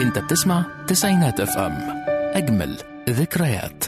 انت بتسمع تسعينات اف ام اجمل ذكريات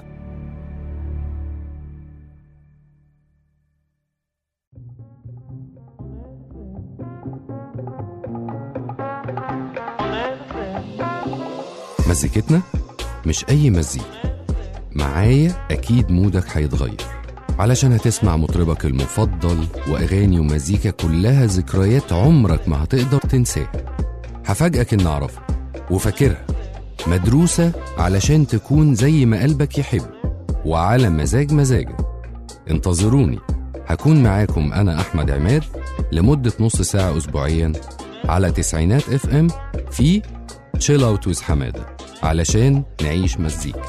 مزيكتنا مش أي مزيكا معايا أكيد مودك هيتغير علشان هتسمع مطربك المفضل وأغاني ومزيكا كلها ذكريات عمرك ما هتقدر تنساها هفاجئك إن أعرفها وفاكرها مدروسة علشان تكون زي ما قلبك يحب وعلى مزاج مزاجك انتظروني هكون معاكم أنا أحمد عماد لمدة نص ساعة أسبوعيا على تسعينات اف ام في تشيل اوت ويز حماده علشان نعيش مزيكا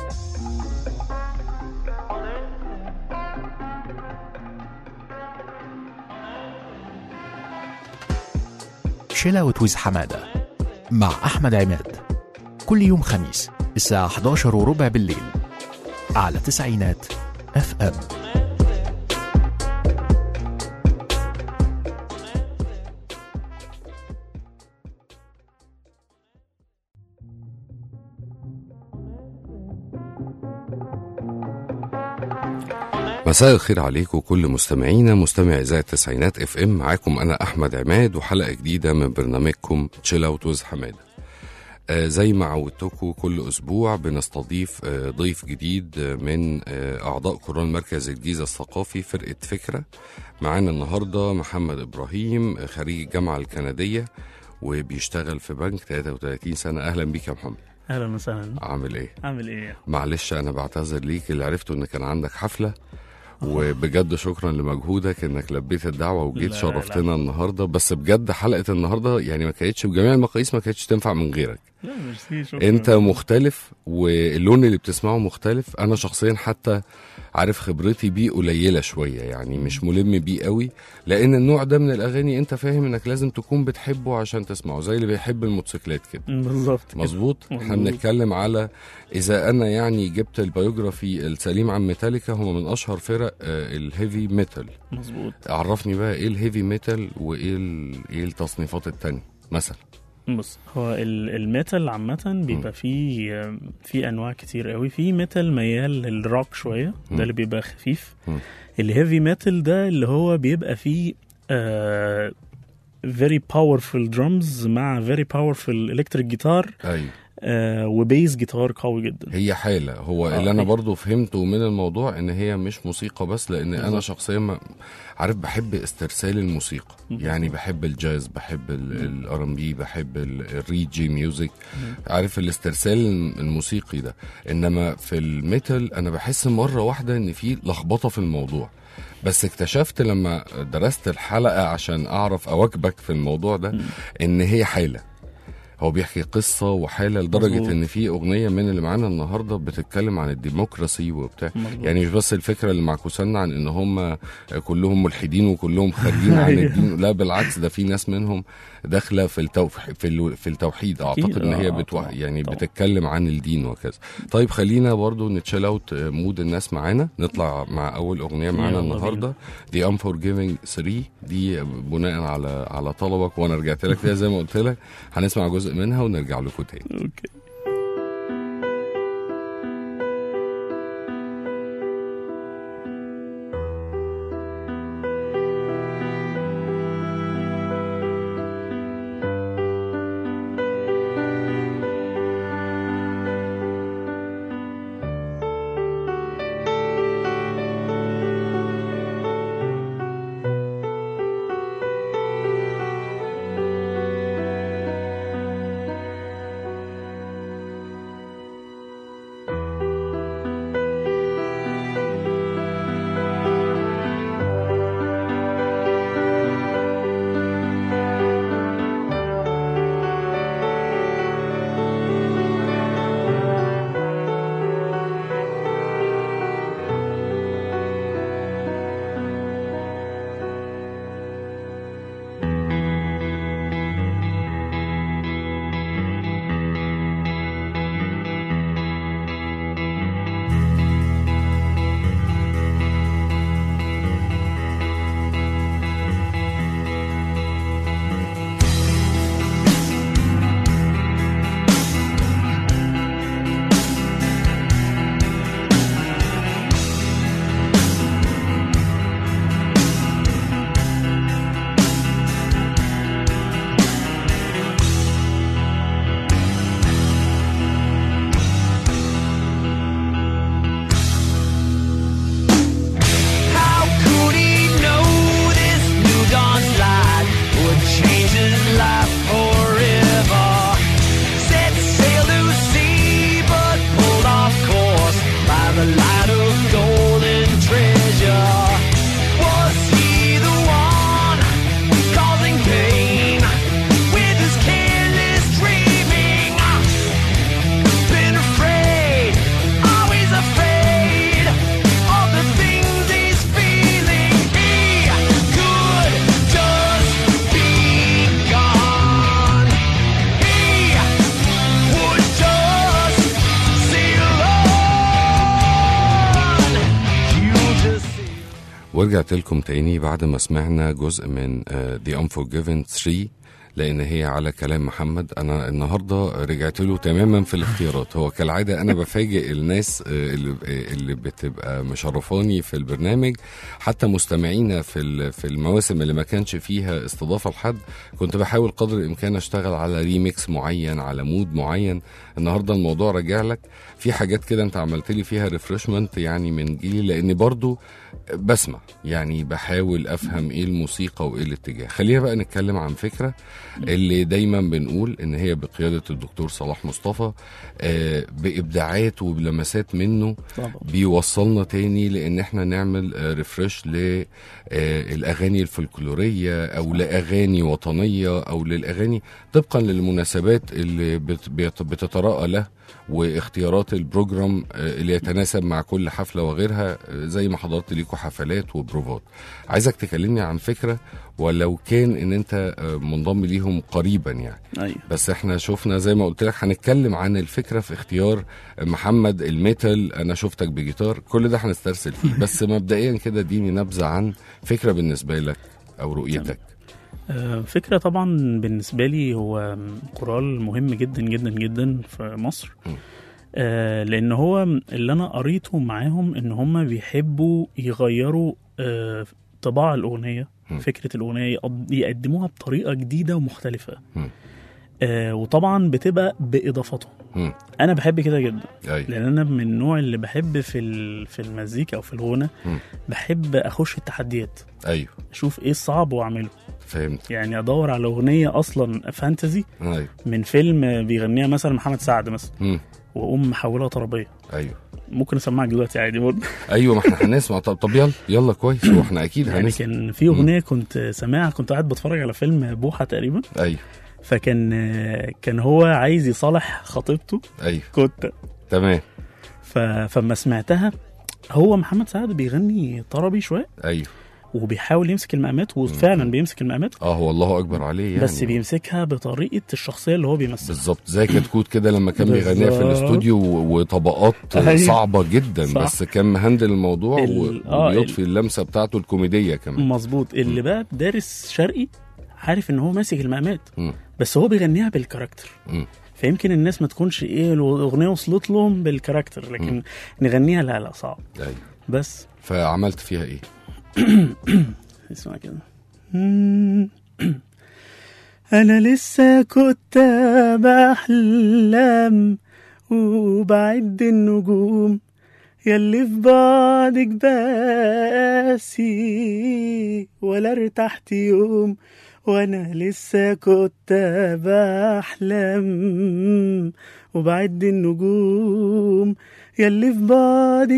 شيل اوت ويز حماده مع احمد عماد كل يوم خميس الساعه 11 وربع بالليل على تسعينات اف ام مساء الخير عليكم كل مستمعينا مستمع اذاعه التسعينات اف ام معاكم انا احمد عماد وحلقه جديده من برنامجكم تشيل اوت ويز حماده آه زي ما عودتكم كل اسبوع بنستضيف آه ضيف جديد آه من آه اعضاء كورال مركز الجيزه الثقافي فرقه فكره معانا النهارده محمد ابراهيم آه، خريج الجامعه الكنديه وبيشتغل في بنك 33 سنه اهلا بيك يا محمد اهلا وسهلا عامل ايه عامل ايه معلش انا بعتذر ليك اللي عرفته ان كان عندك حفله وبجد شكرا لمجهودك انك لبيت الدعوه وجيت لا، لا، شرفتنا النهارده بس بجد حلقه النهارده يعني ما كانتش بجميع المقاييس ما كانتش تنفع من غيرك لا ميرسي شكرا انت مختلف واللون اللي بتسمعه مختلف انا شخصيا حتى عارف خبرتي بيه قليله شويه يعني مش ملم بيه قوي لان النوع ده من الاغاني انت فاهم انك لازم تكون بتحبه عشان تسمعه زي اللي بيحب الموتوسيكلات كده بالظبط كده. مظبوط احنا مظبوط. بنتكلم على اذا انا يعني جبت البيوجرافي السليم عن ميتاليكا هم من اشهر فرق آه، الهيفي ميتال مظبوط عرفني بقى ايه الهيفي ميتال وايه ال- ايه التصنيفات التانية مثلا بص هو ال- الميتال عامة بيبقى فيه في انواع كتير قوي في ميتال ميال للروك شوية مم. ده اللي بيبقى خفيف مم. الهيفي ميتال ده اللي هو بيبقى فيه آه very powerful drums مع very powerful electric guitar ايوه آه وبيز جيتار قوي جدا هي حالة هو آه، اللي انا هي- برضو فهمته من الموضوع ان هي مش موسيقى بس لان انا بالظبط. شخصيا ما- عارف بحب استرسال الموسيقى يعني بحب الجاز بحب الار ام بي بحب ال- الريجي ميوزك عارف الاسترسال الموسيقي ده انما في الميتال انا بحس مره واحده ان في لخبطه في الموضوع بس اكتشفت لما درست الحلقه عشان اعرف اواكبك في الموضوع ده ان هي حاله هو بيحكي قصة وحالة لدرجة مظبوط. إن في أغنية من اللي معانا النهاردة بتتكلم عن الديمقراسي وبتاع مظبوط. يعني مش بس الفكرة اللي معكوسانا عن إن هم كلهم ملحدين وكلهم خارجين عن أيوه. الدين لا بالعكس ده في ناس منهم داخلة في التوح في, ال... في التوحيد أكيد، أعتقد إن هي آه، بتوح... طبعاً، يعني طبعاً. بتتكلم عن الدين وكذا طيب خلينا برضو نتشيل اوت مود الناس معانا نطلع مع أول أغنية معانا يلا بينا. النهاردة دي Unforgiving 3 دي بناء على على طلبك وأنا رجعت لك فيها زي ما قلت لك هنسمع جزء منها ونرجع لكم تاني اوكي ورجعت لكم تاني بعد ما سمعنا جزء من آه، The Unforgiven 3 لان هي على كلام محمد انا النهارده رجعت له تماما في الاختيارات هو كالعاده انا بفاجئ الناس آه، اللي آه، اللي بتبقى مشرفاني في البرنامج حتى مستمعينا في ال- في المواسم اللي ما كانش فيها استضافه لحد كنت بحاول قدر الامكان اشتغل على ريميكس معين على مود معين النهارده الموضوع راجع لك في حاجات كده انت عملت لي فيها ريفرشمنت يعني من جيلي لاني برضو بسمع يعني بحاول افهم ايه الموسيقى وايه الاتجاه خلينا بقى نتكلم عن فكره اللي دايما بنقول ان هي بقياده الدكتور صلاح مصطفى آه، بابداعات وبلمسات منه طبعا بيوصلنا تاني لان احنا نعمل ريفرش للاغاني الفولكلوريه او لاغاني وطنيه او للاغاني طبقا للمناسبات اللي بت- بيت- بتتراءى له واختيارات البروجرام آه، اللي يتناسب مع كل حفله وغيرها آه، زي ما حضرت ليكوا حفلات وبروفات عايزك تكلمني عن فكره ولو كان ان انت آه، منضم ليهم قريبا يعني ايوه بس احنا شفنا زي ما قلت لك هنتكلم عن الفكره في اختيار محمد الميتال انا شفتك بجيتار كل ده هنسترسل فيه بس مبدئيا كده اديني نبذه عن فكره بالنسبه لك او رؤيتك آه، فكرة طبعا بالنسبة لي هو قرال مهم جدا جدا جدا في مصر م. آه، لأن هو اللي أنا قريته معاهم إن هم بيحبوا يغيروا آه، طباع الأغنية م. فكرة الأغنية يقض- يقدموها بطريقة جديدة ومختلفة م. آه، وطبعا بتبقى بإضافتهم مم. أنا بحب كده جدا ايوه لأن أنا من النوع اللي بحب في ال- في المزيكا أو في الغنى م. بحب أخش التحديات ايوه أشوف إيه الصعب وأعمله فهمت يعني ادور على اغنيه اصلا فانتزي ايوه من فيلم بيغنيها مثلا محمد سعد مثلا مم. واقوم محولها طربيه ايوه ممكن اسمعك دلوقتي عادي برضه ايوه ما احنا هنسمع طب طب يلا يلا كويس هو احنا اكيد يعني هنسمع كان في اغنيه كنت سامعها كنت قاعد بتفرج على فيلم بوحه تقريبا ايوه فكان كان هو عايز يصالح خطيبته ايوه كنت تمام ف... فما سمعتها هو محمد سعد بيغني طربي شويه ايوه وبيحاول يمسك المقامات وفعلا بيمسك المقامات اه هو الله اكبر عليه يعني بس بيمسكها بطريقه الشخصيه اللي هو بيمثلها بالظبط زي كتكوت كده لما كان بيغنيها في بالظبط. الاستوديو و- وطبقات أيوة. صعبه جدا صح. بس كان مهندل الموضوع و- ال- آه، وبيضفي اللمسه بتاعته الكوميديه كمان مظبوط اللي بقى دارس شرقي عارف ان هو ماسك المقامات مم. بس هو بيغنيها بالكاركتر مم. فيمكن الناس ما تكونش ايه الاغنيه وصلت لهم بالكاركتر لكن نغنيها لا لا صعب ايوه بس فعملت فيها ايه؟ اسمع كده انا لسه كنت بحلم وبعد النجوم ياللي في بعدك باسي ولا ارتحت يوم وانا لسه كنت بحلم وبعد النجوم ياللي في بعدك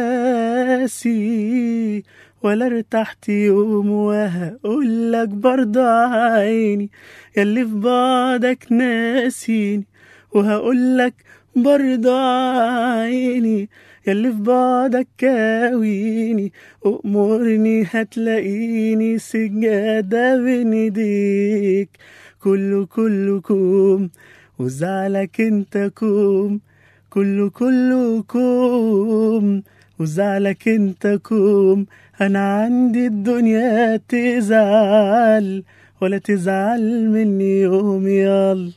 باسي ولا ارتحت يوم وهقولك برضه عيني ياللي في بعدك ناسيني وهقولك برضه عيني ياللي في بعدك كاويني أمرني هتلاقيني سجادة بين ايديك كله كله كوم وزعلك انت كوم كله كله كوم وزعلك انت كوم انا عندي الدنيا تزعل ولا تزعل مني يوم يلا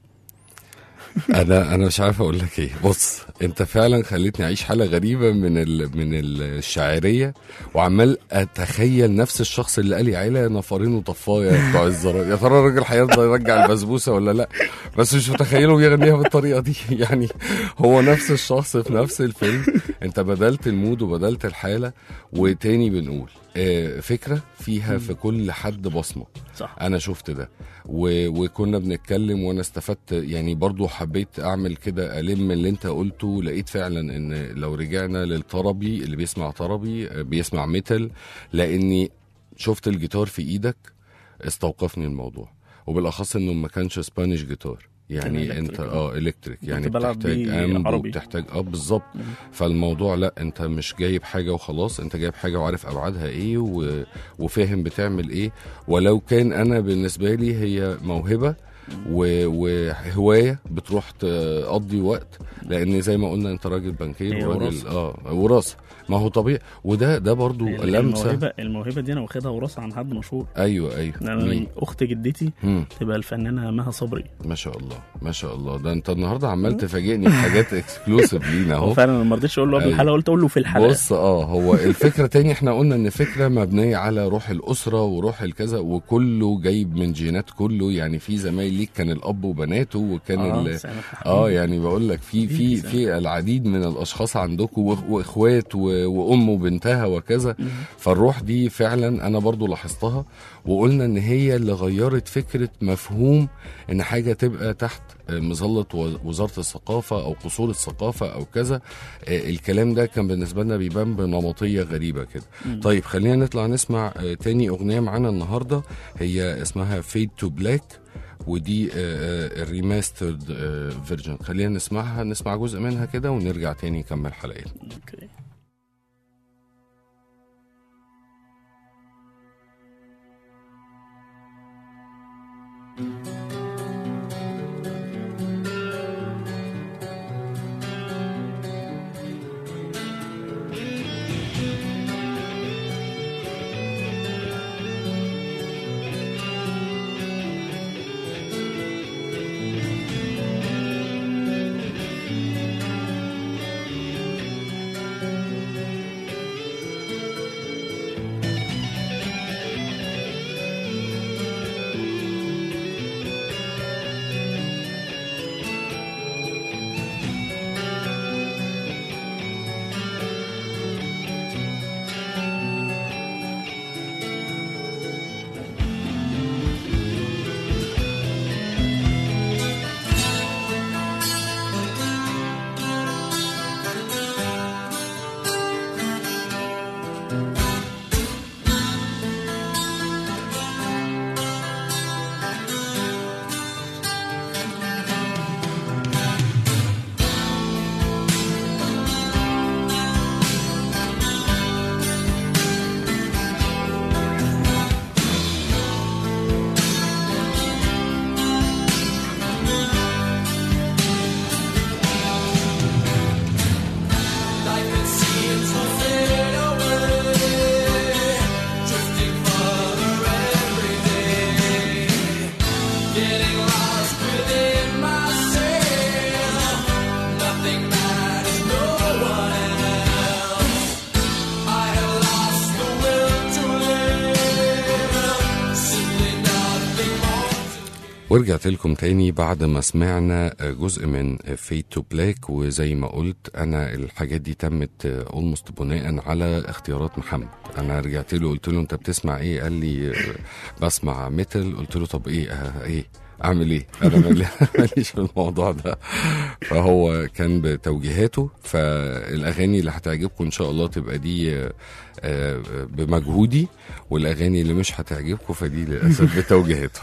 انا انا مش عارف اقول لك ايه بص انت فعلا خليتني اعيش حاله غريبه من ال... من الشاعريه وعمال اتخيل نفس الشخص اللي قال لي عيله نفرين وطفايه بتوع الزراير يا ترى الراجل هيرضى يرجع البسبوسه ولا لا بس مش متخيله بيغنيها بالطريقه دي يعني هو نفس الشخص في نفس الفيلم انت بدلت المود وبدلت الحاله وتاني بنقول آه، فكره فيها في كل حد بصمه صح انا شفت ده و... وكنا بنتكلم وانا استفدت يعني برضو حبيت اعمل كده الم اللي انت قلته لقيت فعلا ان لو رجعنا للطربي اللي بيسمع طربي آه، بيسمع ميتال لاني شفت الجيتار في ايدك استوقفني الموضوع وبالاخص انه ما كانش سبانيش جيتار يعني كان انت إلكتريك. اه الكتريك يعني كنت بلعب بتحتاج بيه امب عربي. وبتحتاج اه بالظبط فالموضوع لا انت مش جايب حاجه وخلاص انت جايب حاجه وعارف ابعادها ايه و... وفاهم بتعمل ايه ولو كان انا بالنسبه لي هي موهبه و- وهوايه بتروح تقضي وقت لان زي ما قلنا انت راجل هي بنكير وراجل وراثة. اه وراثه ما هو طبيعي وده ده برضو لمسه الموهبه الموهبه دي انا واخدها وراثه عن حد مشهور ايوه ايوه انا مين؟ اخت جدتي مم. تبقى الفنانه مها صبري ما شاء الله ما شاء الله ده انت النهارده عمال تفاجئني بحاجات اكسكلوسيف لينا هو اهو فعلا أنا ما رضيتش اقول له قبل أيوة. الحلقه قلت اقول له في الحلقه بص اه هو الفكره تاني احنا قلنا ان فكره مبنيه على روح الاسره وروح الكذا وكله جايب من جينات كله يعني في زمايل ليك كان الاب وبناته وكان اه ال- سامح اه حبيبي. يعني بقول لك في في حبيبي في العديد من الاشخاص عندكم وإخ- واخوات و- وام وبنتها وكذا مم. فالروح دي فعلا انا برضو لاحظتها وقلنا ان هي اللي غيرت فكره مفهوم ان حاجه تبقى تحت مظله و- وزاره الثقافه او قصور الثقافه او كذا آه، الكلام ده كان بالنسبه لنا بيبان بنمطيه غريبه كده مم. طيب خلينا نطلع نسمع آه، تاني اغنيه معانا النهارده هي اسمها فيد تو بلاك ودي الريماسترد فيرجن خلينا نسمعها نسمع جزء منها كده ونرجع تاني نكمل حلقتنا اوكي ورجعت لكم تاني بعد ما سمعنا جزء من فيت تو بلاك وزي ما قلت انا الحاجات دي تمت اولموست بناء على اختيارات محمد انا رجعت له قلت له انت بتسمع ايه قال لي بسمع ميتال قلت له طب ايه آه ايه اعمل ايه انا مالي- ماليش في الموضوع ده فهو كان بتوجيهاته فالاغاني اللي هتعجبكم ان شاء الله تبقى دي آه، آه، بمجهودي والاغاني اللي مش هتعجبكم فدي للاسف بتوجيهاته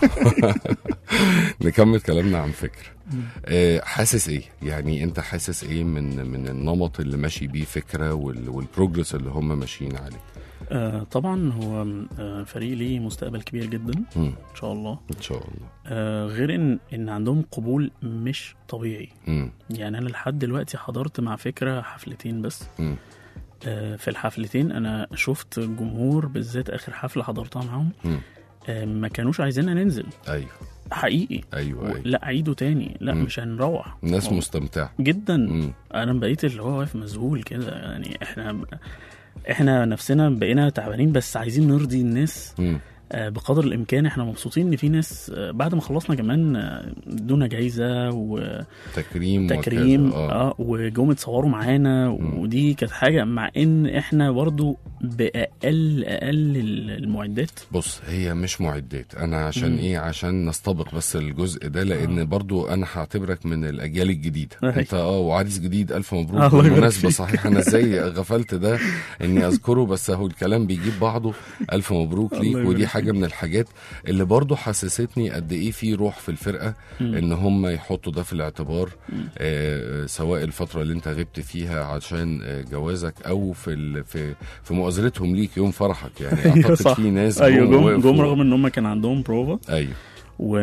نكمل كلامنا عن فكر آه، حاسس ايه يعني انت حاسس ايه من من النمط اللي ماشي بيه فكره وال- والبروجرس اللي هم ماشيين عليه آه طبعا هو آه فريق ليه مستقبل كبير جدا مم، ان شاء الله ان شاء الله آه غير ان ان عندهم قبول مش طبيعي مم، يعني انا لحد دلوقتي حضرت مع فكره حفلتين بس مم، آه في الحفلتين انا شفت الجمهور بالذات اخر حفله حضرتها معاهم مم. آه ما كانوش عايزيننا ننزل ايوه حقيقي ايوه و- ايوه لا عيدوا تاني لا مم. مش هنروح الناس هو- مستمتعه جدا مم، انا بقيت اللي هو واقف مذهول كده يعني احنا احنا نفسنا بقينا تعبانين بس عايزين نرضي الناس مم، آه، بقدر الامكان احنا مبسوطين ان في ناس آه، بعد ما خلصنا كمان آه، ادونا جايزه تكريم وتكريم وكذا. اه اه وجم اتصوروا معانا مم. ودي كانت حاجه مع ان احنا برضو باقل اقل المعدات بص هي مش معدات انا عشان مم. ايه عشان نستبق بس الجزء ده لان آه. برضو انا هعتبرك من الاجيال الجديده أي. انت اه وعريس جديد الف مبروك الله يبارك بالمناسبه فيك. صحيح انا ازاي غفلت ده اني اذكره بس اهو الكلام بيجيب بعضه الف مبروك الله ليك يبارك ودي فيك. حاجه من الحاجات اللي برضو حسستني قد ايه في روح في الفرقه مم. ان هم يحطوا ده في الاعتبار مم. آه سواء الفتره اللي انت غبت فيها عشان آه جوازك او في ال- في في مؤازرتهم ليك يوم فرحك يعني أيوة اعتقد صح. في ناس ايوه جم وقفوا- جم رغم ان هم كان عندهم بروفا ايوه و...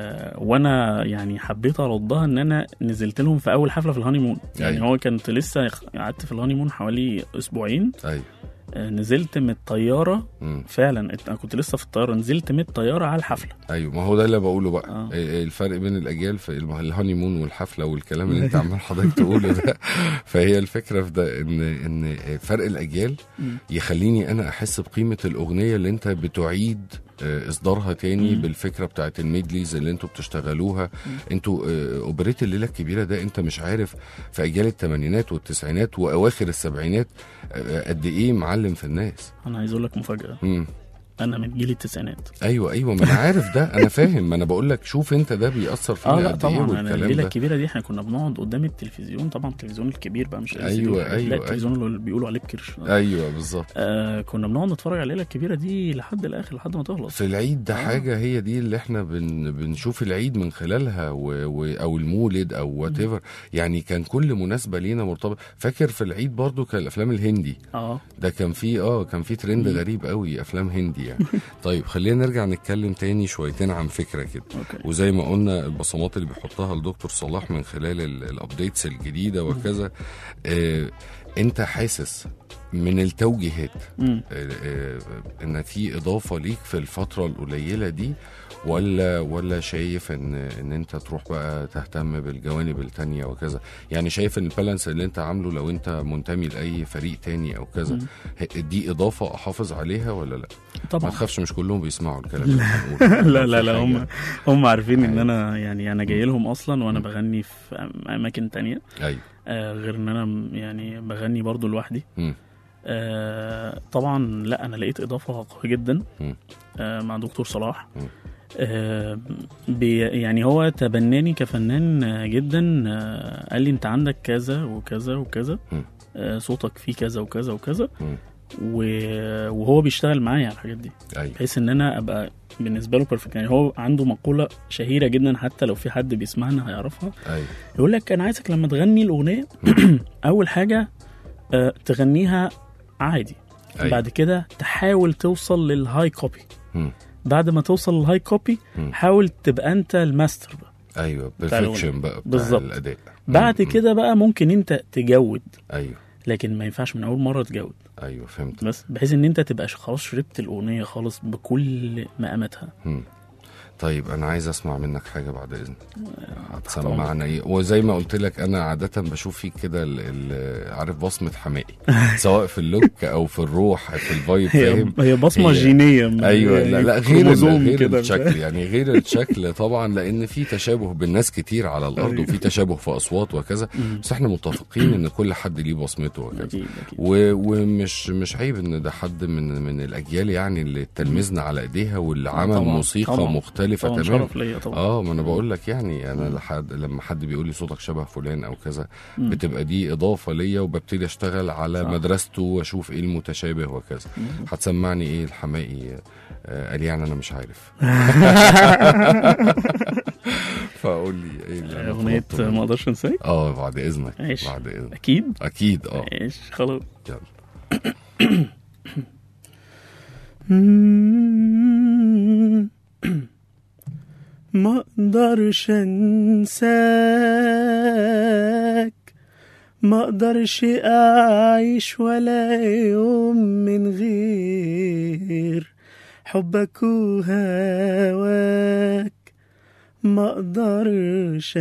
وانا يعني حبيت اردها ان انا نزلت لهم في اول حفله في الهاني مون يعني أيوة. هو كنت لسه قعدت في الهاني مون حوالي اسبوعين ايوه آه، نزلت من الطياره مم. فعلا انا كنت لسه في الطياره نزلت من الطياره على الحفله ايوه ما هو ده اللي بقوله بقى آه. آه. الفرق بين الاجيال في الم- الهاني مون والحفله والكلام اللي انت عمال حضرتك تقوله ده فهي الفكره في ده ان ان فرق الاجيال مم. يخليني انا احس بقيمه الاغنيه اللي انت بتعيد آه، اصدارها تاني مم. بالفكره بتاعت الميدليز اللي انتوا بتشتغلوها انتوا آه، اوبريت الليله الكبيره ده انت مش عارف في اجيال الثمانينات والتسعينات واواخر السبعينات آه، قد ايه معلم في الناس انا عايز اقول لك مفاجاه مم. انا من جيل التسعينات ايوه ايوه ما انا عارف ده انا فاهم ما انا بقول لك شوف انت ده بيأثر فينا اه لا قد ايه طبعا انا والكلام الليله ده الكبيره دي احنا كنا بنقعد قدام التلفزيون طبعا التلفزيون الكبير بقى مش ال LCD أيوة، والحاجات دي، لا أيوة، التلفزيون اللي بيقولوا عليه بكرش ايوه بالظبط آه كنا بنقعد نتفرج على الليله الكبيره دي لحد الاخر لحد ما تخلص في العيد ده آه. حاجه هي دي اللي احنا بن بنشوف العيد من خلالها و و او المولد او وات يعني كان كل مناسبه لينا مرتبط فاكر في العيد برضو كان الافلام الهندي اه ده كان في اه كان في ترند مم. غريب قوي افلام هندي يعني طيب خلينا نرجع نتكلم تاني شويتين عن فكره كده اوكي وزي ما قلنا البصمات اللي بيحطها الدكتور صلاح من خلال ال- الابديتس الجديده وكذا آه انت حاسس من التوجيهات مم. آه، آه، ان في اضافه ليك في الفتره القليله دي ولا ولا شايف ان ان انت تروح بقى تهتم بالجوانب التانية وكذا يعني شايف ان البالانس اللي انت عامله لو انت منتمي لاي فريق تاني او كذا مم. ه- دي اضافه احافظ عليها ولا لا ما طبعا تخافش مش كلهم بيسمعوا الكلام اللي هنقوله. لا لا في لا حاجة- هم هم عارفين ان أيوة. انا يعني انا جاي لهم اصلا وانا مم. بغني في أم- اماكن تانية ايوه آه غير ان انا م- يعني بغني برضو لوحدي مم. آه طبعا لا انا لقيت اضافه قويه جدا مم. آه مع دكتور صلاح مم. آه بي يعني هو تبناني كفنان آه، جدا آه قال لي انت عندك كذا وكذا وكذا مم. آه صوتك فيه كذا وكذا وكذا مم. و- وهو بيشتغل معايا على الحاجات دي ايوه بحيث ان انا ابقى بالنسبه له بيرفكت يعني هو عنده مقوله شهيره جدا حتى لو في حد بيسمعنا هيعرفها ايوه يقول لك انا عايزك لما تغني الاغنيه اول حاجه آه، تغنيها عادي أيوة. بعد كده تحاول توصل للهاي كوبي مم. بعد ما توصل للهاي كوبي مم. حاول تبقى انت الماستر بقى ايوه بتاع الأغنية. بيرفكشن بقى بتاع بالظبط. الاداء بعد مم. كده بقى ممكن انت تجود ايوه لكن ما ينفعش من اول مره تجود ايوه فهمت بس بحيث ان انت تبقى خلاص شربت الاغنيه خالص بكل مقاماتها مم. طيب انا عايز اسمع منك حاجه بعد اذنك هتسمعنا ايه وزي ما قلت لك انا عاده بشوف فيك كده ال- ال- عارف بصمه حمائي سواء في اللوك او في الروح في الفايب هي فاهم هي بصمه هي- جينيه من- ايوه يعني لا لا غير ال- كروموزوم غير كده الشكل يعني غير الشكل طبعا لان في تشابه بين ناس كتير على الارض أيوة. وفي تشابه في اصوات وكذا مم. بس احنا متفقين ان كل حد ليه بصمته وكذا اكيد اكيد و- ومش مش عيب ان ده حد من من الاجيال يعني اللي تلمذنا على ايديها واللي عمل طبعاً، موسيقى طبعاً. مختلفه طبعا تماما شرف ليا طبعا اه ما انا بقول لك يعني انا لحد لما حد بيقول لي صوتك شبه فلان او كذا مم. بتبقى دي اضافه ليا وببتدي اشتغل على صح. مدرسته واشوف ايه المتشابه وكذا مم. هتسمعني ايه الحمائي آه قال يعني انا مش عارف فقول لي ايه اللي أنا اغنيه طلبته ما منك؟ اقدرش انساك اه بعد اذنك ماشي. بعد اذنك اكيد اكيد اه ماشي خلاص يلا ما اقدرش انساك ما اقدرش اعيش ولا يوم من غير حبك وهواك ما اقدرش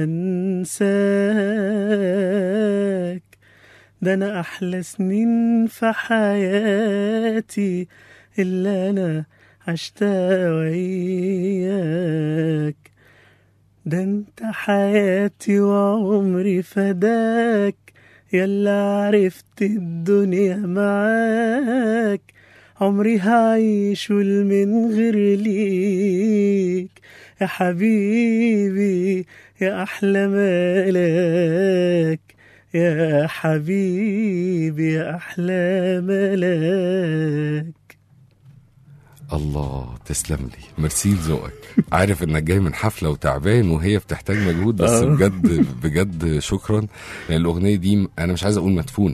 انساك ده انا احلى سنين في حياتي اللي انا عشتها وياك ده انت حياتي وعمري فداك يلا عرفت الدنيا معاك عمري هعيش من غير ليك يا حبيبي يا احلى ملاك يا حبيبي يا احلى ملاك الله تسلم لي ميرسي لذوقك عارف انك جاي من حفله وتعبان وهي بتحتاج مجهود بس آه. بجد بجد شكرا لان الاغنيه دي انا مش عايز اقول مدفونه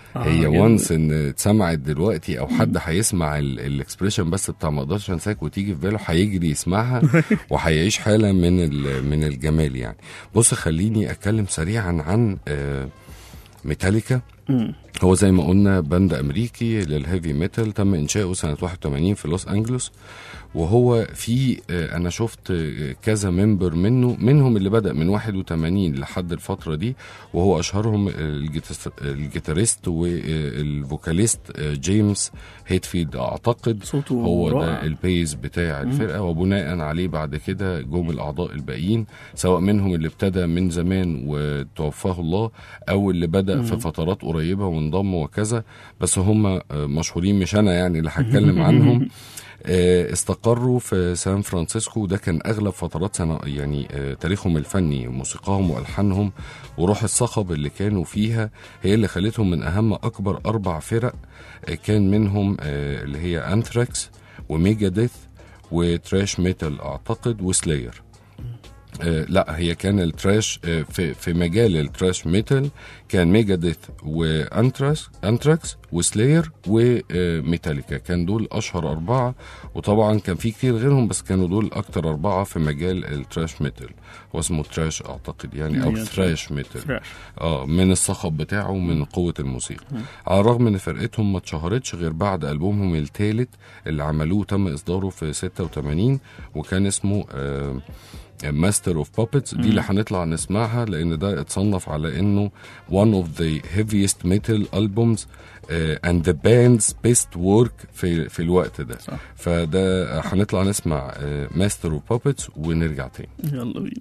آه، هي جامد. وانس ان اتسمعت دلوقتي او حد هيسمع ال- الاكسبريشن بس بتاع ما اقدرش انساك وتيجي في باله هيجري يسمعها وهيعيش حاله من ال- من الجمال يعني بص خليني اتكلم سريعا عن آه، ميتاليكا مم. هو زي ما قلنا باند امريكي للهيفي ميتال تم انشاؤه سنه 81 في لوس انجلوس وهو في آه، انا شفت آه، كذا ممبر منه منهم اللي بدا من 81 لحد الفتره دي وهو اشهرهم الجيتس- الجيتاريست والفوكاليست آه، جيمس هيتفيلد اعتقد صوته هو رائع. ده البيز بتاع الفرقه وبناء عليه بعد كده جم الاعضاء الباقيين سواء منهم اللي ابتدى من زمان وتوفاه الله او اللي بدا في فترات قريبه وانضم وكذا بس هم آه، مشهورين مش انا يعني اللي هتكلم عنهم آه، استقروا في سان فرانسيسكو وده كان اغلب فترات سنة يعني آه، تاريخهم الفني موسيقاهم والحانهم وروح الصخب اللي كانوا فيها هي اللي خلتهم من اهم اكبر اربع فرق آه، كان منهم آه، اللي هي انثراكس وميجاديث وتراش ميتال اعتقد وسلاير آه لا هي كان التراش آه في في مجال التراش ميتال كان ميجاديث وانتراكس انتراكس وسلاير وميتاليكا كان دول اشهر اربعه وطبعا كان في كتير غيرهم بس كانوا دول اكتر اربعه في مجال التراش ميتال هو اسمه تراش اعتقد يعني او هي ثراش ميتال فراش. اه من الصخب بتاعه ومن قوه الموسيقى على الرغم ان فرقتهم ما اتشهرتش غير بعد البومهم الثالث اللي عملوه تم اصداره في 86 وكان اسمه آه ماستر اوف بابتس دي اللي هنطلع نسمعها لان ده اتصنف على انه one of the heaviest metal albums uh, and the band's best work في في الوقت ده صح. فده هنطلع نسمع ماستر اوف بابتس ونرجع تاني يلا بينا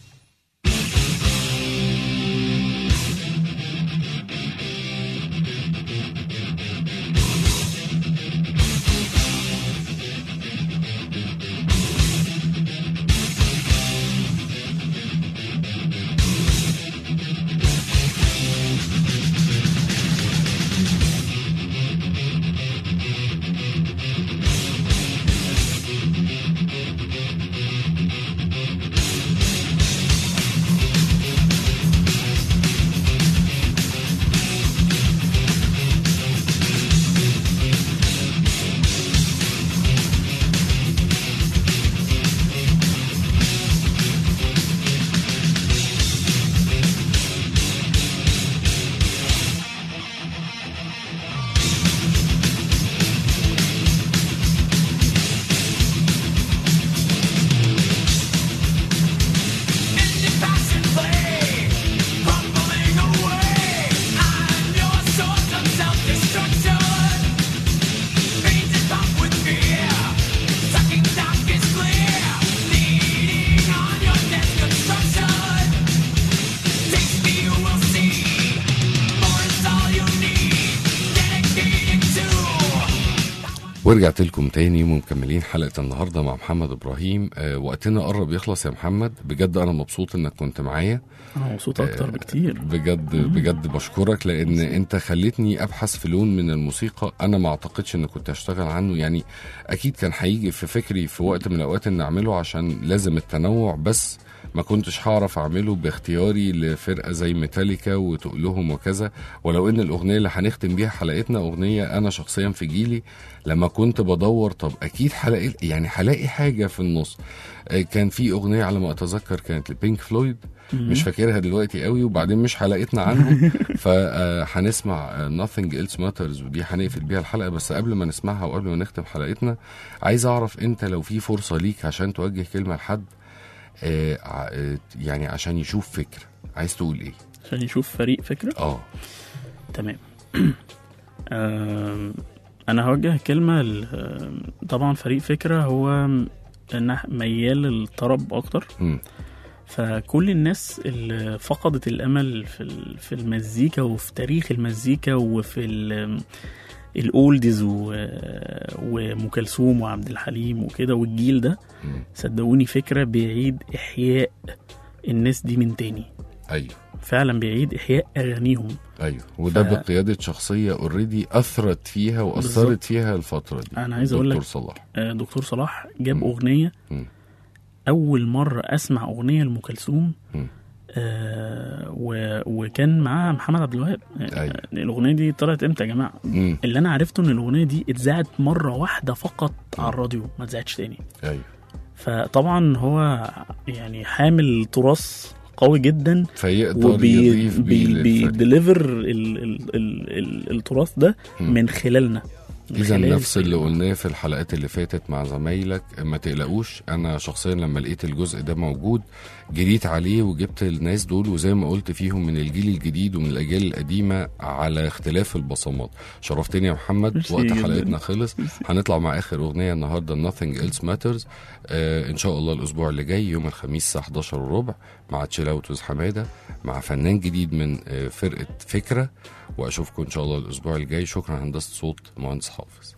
ورجعت لكم تاني ومكملين حلقة النهاردة مع محمد إبراهيم آه وقتنا قرب يخلص يا محمد بجد أنا مبسوط إنك كنت معايا انا مبسوط اكتر بكتير بجد بجد بشكرك لان انت خلتني ابحث في لون من الموسيقى انا ما اعتقدش ان كنت اشتغل عنه يعني اكيد كان هيجي في فكري في وقت من الاوقات ان اعمله عشان لازم التنوع بس ما كنتش هعرف اعمله باختياري لفرقه زي ميتاليكا وتقلهم وكذا ولو ان الاغنيه اللي هنختم بيها حلقتنا اغنيه انا شخصيا في جيلي لما كنت بدور طب اكيد هلاقي يعني هلاقي حاجه في النص آه، كان في اغنيه على ما اتذكر كانت لبينك فلويد مش فاكرها دلوقتي قوي وبعدين مش حلقتنا عنهم فهنسمع nothing else matters ودي هنقفل بيها الحلقه بس قبل ما نسمعها وقبل ما نختم حلقتنا عايز اعرف انت لو في فرصه ليك عشان توجه كلمه لحد آه، ع- آه، يعني عشان يشوف فكره عايز تقول ايه عشان يشوف فريق فكره اه تمام آم، انا هوجه كلمه ل- آم، طبعا فريق فكره هو إن ميال للطرب اكتر مم. فكل الناس اللي فقدت الامل في ال- في المزيكا وفي تاريخ المزيكا وفي ال- الاولدز و- وام كلثوم وعبد الحليم وكده والجيل ده مم. صدقوني فكره بيعيد احياء الناس دي من تاني ايوه فعلا بيعيد احياء اغانيهم ايوه وده ف- بقياده شخصيه اوريدي اثرت فيها واثرت بالظبط. فيها الفتره دي أنا عايز أقول دكتور لك- صلاح آه، دكتور صلاح جاب مم. اغنيه مم. اول مره اسمع اغنيه لام كلثوم مم. آه و... وكان معاه محمد عبد الوهاب آه، أيوة. الاغنيه دي طلعت امتى يا جماعه مم. اللي انا عرفته ان الاغنيه دي اتذاعت مره واحده فقط على الراديو ما اتذاعتش تاني ايوه فطبعا هو يعني حامل تراث قوي جدا فيقدر وبي يضيف بيه بي للفريق. بيدليفر ال... ال... ال... ال... التراث ده مم. من خلالنا من اذا خلال نفس اللي قلناه في الحلقات اللي فاتت مع زمايلك ما تقلقوش انا شخصيا لما لقيت الجزء ده موجود جريت عليه وجبت الناس دول وزي ما قلت فيهم من الجيل الجديد ومن الاجيال القديمه على اختلاف البصمات شرفتني يا محمد ميرسي وقت جداً. حلقتنا خلص هنطلع مع اخر اغنيه النهارده nothing else matters آه ان شاء الله الاسبوع اللي جاي يوم الخميس الساعه 11 وربع مع تشيل اوت وز حماده مع فنان جديد من آه فرقه فكره واشوفكم ان شاء الله الاسبوع الجاي شكرا هندسه صوت مهندس حافظ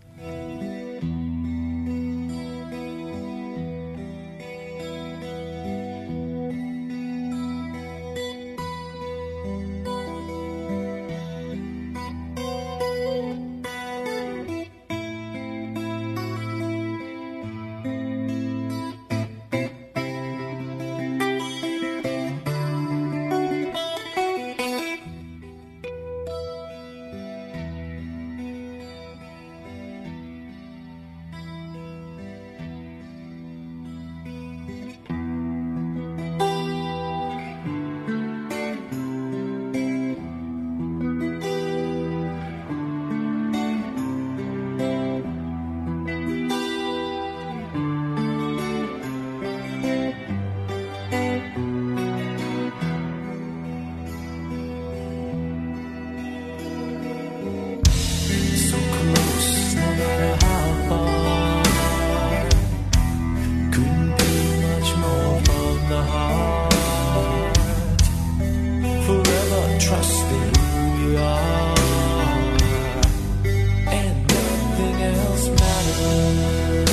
So close, no matter how far. Couldn't be much more from the heart. Forever trusting who we are, and nothing else matters.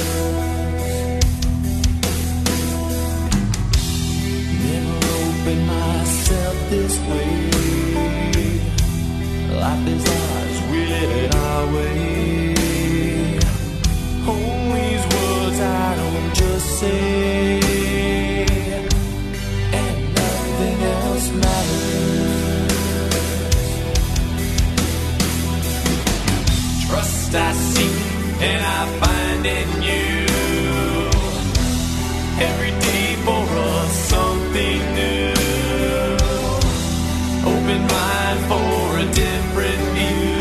Never opened myself this way. Life is ours, we live it our way. Hold these words I don't just say, and nothing else matters. Trust I seek and I find in you. Every day for us something new. Open mind for a different view.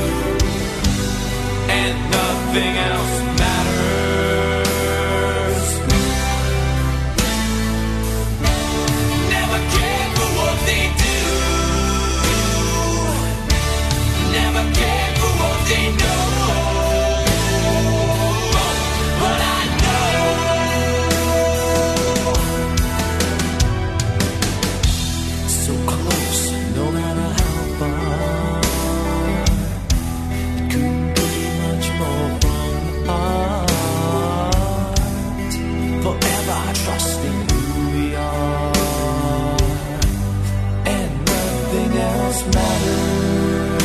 And nothing else matters. Never cared for what they do. Never cared for what they know. But I know. So close, no matter how far. Couldn't be much more from the heart. Forever trusting who we are, and nothing else matters.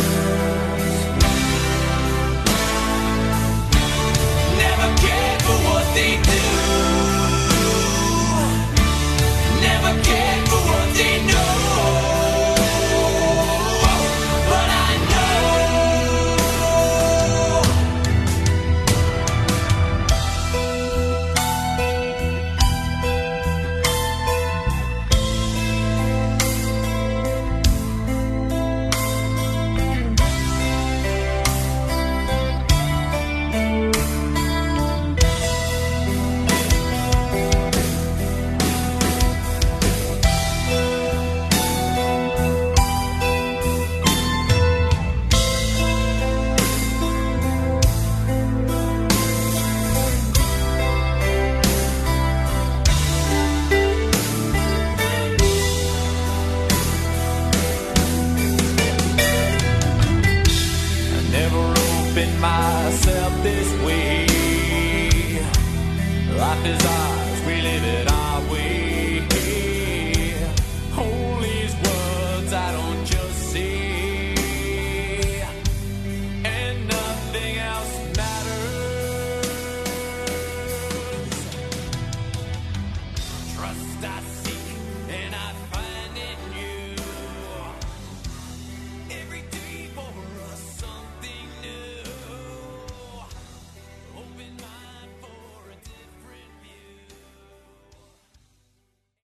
Never cared for what they do. Never cared for what they know. But I know. I never opened myself this way. Life is ours, we live it our way. Hold these words I don't just say, and nothing else matters. Trust I seek and I